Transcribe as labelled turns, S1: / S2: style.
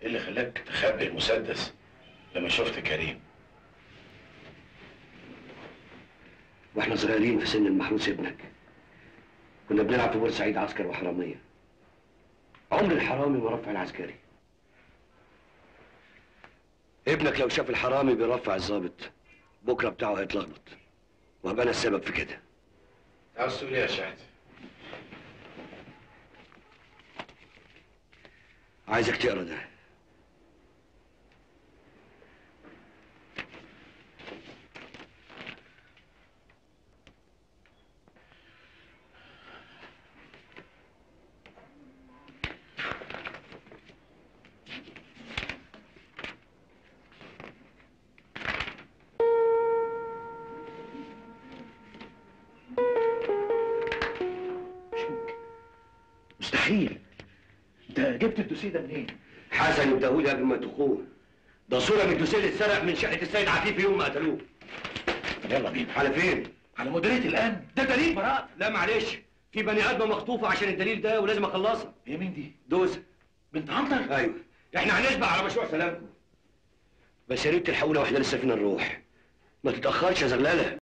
S1: ايه اللي خلاك تخبي المسدس لما شفت كريم
S2: واحنا صغيرين في سن المحروس ابنك كنا بنلعب في بورسعيد عسكر وحراميه عمر الحرامي ما رفع العسكري ابنك لو شاف الحرامي بيرفع الظابط بكره بتاعه هيتلخبط وهبقى انا السبب في كده
S1: عاوز تقول ايه يا شحت
S2: عايزك تقرا ده
S3: مستحيل انت جبت الدوسيه ده منين؟
S2: حسن اداهولي قبل ما تخون ده صوره من الدوسيه اللي اتسرق من شقه السيد عفيف يوم ما قتلوه
S3: يلا بينا
S2: على فين؟
S3: على مديريه الان ده دليل براءه
S2: لا معلش في بني ادمه مخطوفه عشان الدليل ده ولازم اخلصها
S3: هي مين دي؟
S2: دوسه
S3: بنت عنتر؟
S2: ايوه احنا هنشبع على مشروع سلامكم بس يا ريت تلحقونا واحنا لسه فينا نروح ما تتاخرش يا زغلله